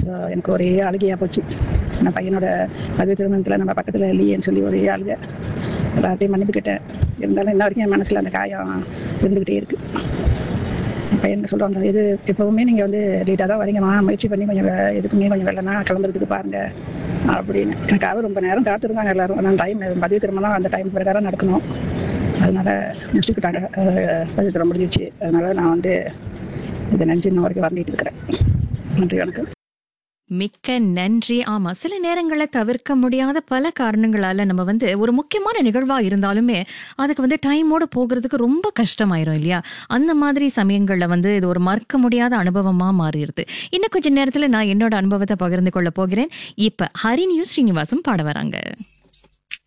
so எனக்கு ஒரே அழுகையாக போச்சு நான் பையனோட பதிவு திருமணத்தில் நம்ம பக்கத்தில் இல்லையேன்னு சொல்லி ஒரே அழுகை எல்லாத்தையும் மன்னிப்புக்கிட்டேன் இருந்தாலும் இன்ன வரைக்கும் என் மனசில் அந்த காயம் இருந்துக்கிட்டே இருக்கு என் பையனுக்கு சொல்லுவாங்க இது எப்போவுமே நீங்கள் வந்து லேட்டாக தான் வரீங்கம்மா முயற்சி பண்ணி கொஞ்சம் வே- எதுக்குமே கொஞ்சம் வெள்ளனா கிளம்புறதுக்கு பாருங்க அப்படின்னு எனக்காக ரொம்ப நேரம் காத்திருந்தாங்க எல்லாரும் நான் டைம் பதிவு திருமணம் அந்த டைம் பிரகாரம் நடக்கணும் அதனால முடிச்சுக்கிட்டாங்க அஹ் பதிவு திருமணம் முடிஞ்சிச்சு அதனால நான் வந்து இதை நினச்சி இன்ன வரைக்கும் வந்துட்டு இருக்கிறேன் நன்றி வணக்கம் மிக்க நன்றி ஆமா சில நேரங்களை தவிர்க்க முடியாத பல காரணங்களால நம்ம வந்து ஒரு முக்கியமான நிகழ்வா இருந்தாலுமே அதுக்கு வந்து டைமோட போகிறதுக்கு ரொம்ப கஷ்டமாயிரும் இல்லையா அந்த மாதிரி சமயங்கள்ல வந்து இது ஒரு மறக்க முடியாத அனுபவமா மாறிடுது இன்னும் கொஞ்ச நேரத்துல நான் என்னோட அனுபவத்தை பகிர்ந்து கொள்ள போகிறேன் இப்ப ஹரிணியும் ஸ்ரீனிவாசும் பாட வராங்க